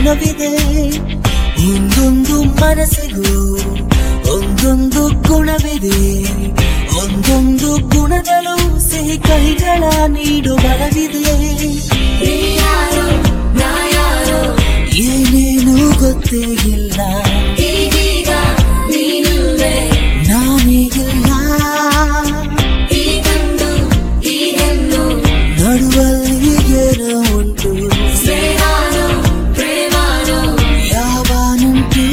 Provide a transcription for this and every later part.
ಗುಣವಿದೆ ಒಂದೊಂದು ಮನಸ್ಸಿಗೂ ಒಂದೊಂದು ಗುಣವಿದೆ ಒಂದೊಂದು ಗುಣಗಳು ಸಿಹಿ ಕೈಗಳ ನೀಡು ಬಲವಿದೆ ನೀಯಾರೋ ನಾ ಯಾರೋ ಏನೇನು ಗೊತ್ತೇ ಇಲ್ಲ ಈಗೀಗ ನೀನಿಲ್ವೇ ನಾನೀಗಿಲ್ಲ ಈ ಗಂಡು ಈ ಹೆಣ್ಣು ನಡುವಲ್ಲಿ ಏನೋ ಉಂಟು ಸ್ನೇಹಾನೋ ಪ್ರೇಮಾನೋ ಯಾವಾನುಂಟು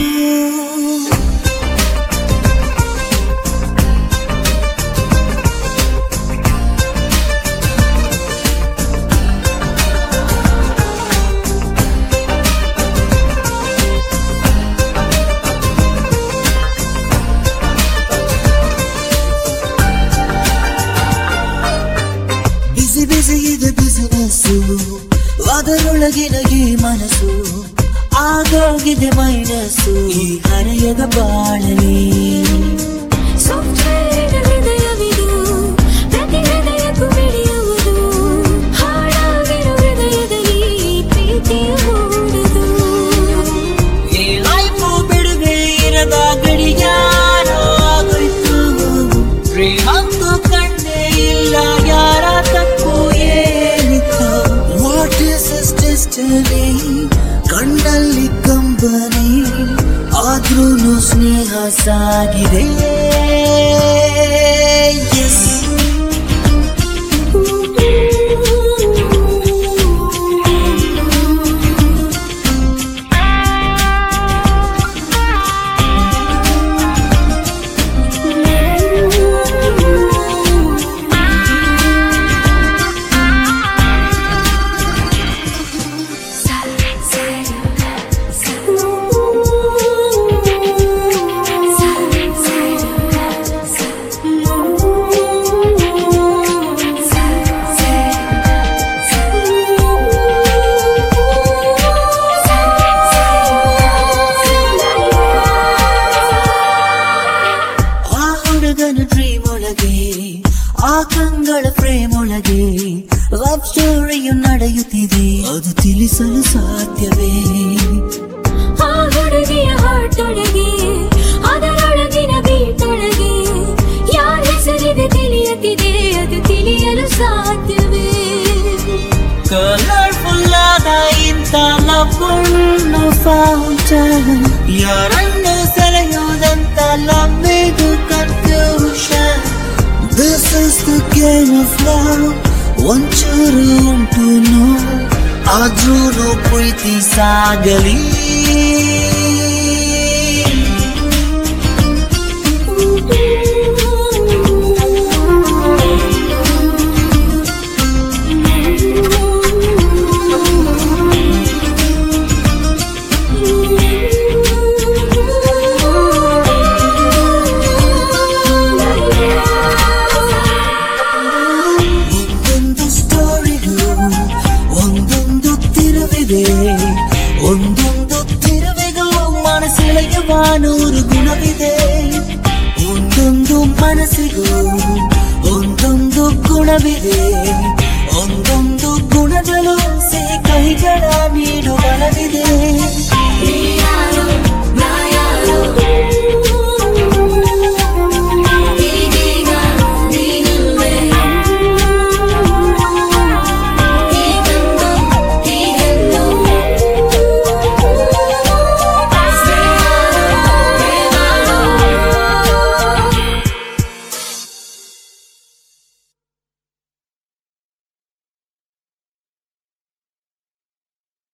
ಬಿಸಿ ಬಿಸಿ ಇದೆ ಬಿಸಿನೆಸ್ಸು ಅದರೊಳಗಿನ ಈ ಮನಸ್ಸು ಆಗೋಗಿದೆ ಮೈನಸ್ಸು ಈ ಹರೆಯದ ಬಾಳಲಿ ಸಾಫ್ಟ್ವೇರ್ ಹೃದಯವಿದು ಪ್ರತಿ ಹೃದಯಕ್ಕೂ ಮಿಡಿಯುವುದು ಹಾಳಾಗಿರೋ ಹೃದಯದಲ್ಲಿ ಪ್ರೀತಿಯ ಮೂಡುದು ಈ ಲೈಫು ಬಿಡುವೆ ಇರದ ಗಡಿಯಾರ ಆಗೋಯ್ತು ಪ್ರೇಮಂತೂ ಕಣ್ಣೇ ಇಲ್ಲ ಯಾರ ತಪ್ಪು ಏನಿತ್ತು ವಾಟ್ ಇಸ್ ಡಿಸ್ಟನಿ ಕಣ್ಣಲ್ಲಿ ಕಂಬನಿ ಆದ್ರೂ ಸ್ನೇಹ ಸಾಗಿದೆ Yes. ಆ ಹುಡುಗನ ಡ್ರೀಮ್ ಒಳಗೆ ಆ ಕಂಗಳ ಫ್ರೇಮ್ ಒಳಗೆ ಲವ್ ಸ್ಟೋರಿಯು ನಡೆಯುತ್ತಿದೆ ಅದು ತಿಳಿಸಲು ಸಾಧ್ಯವೇ ಆ ಹುಡುಗಿಯ ಹಾಟೊಳಗೆ ಅದರೊಳಗಿನ ಬೀಟೊಳಗೆ ಯಾರ ಹೆಸರಿದೆ ತಿಳಿಯುತ್ತಿದೆ ಅದು ತಿಳಿಯಲು ಸಾಧ್ಯವೇ ಕಲರ್ಫುಲ್ ಆದ ಇಂಥ ಲವ್ ಫೌಂಟನ್ ಯಾರನ್ನು ಸೆಳೆಯುವುದಂತ ಲವ್ವಿಗೂ confusion this is the game of love ಒಂಚೂರು ಉಂಟು ನೋ ಆದ್ರೂ ಪ್ರೀತಿ ಸಾಗಲಿ ಒಂದೊಂದು ಸ್ಟೋರಿಗೂ ಒಂದೊಂದು ತಿರುವಿದೆ ಒಂದೊಂದು ತಿರುವಿಗೂ ಮನಸ್ಸೆಳೆಯುವ ನೂರು ಗುಣವಿದೆ ಒಂದೊಂದು ಮನಸ್ಸಿಗೂ ಒಂದೊಂದು ಗುಣವಿದೆ ಒಂದೊಂದು ಗುಣಗಳು ಸಿಹಿ ಕೈಗಳ ನೀಡು ಬಲವಿದೆ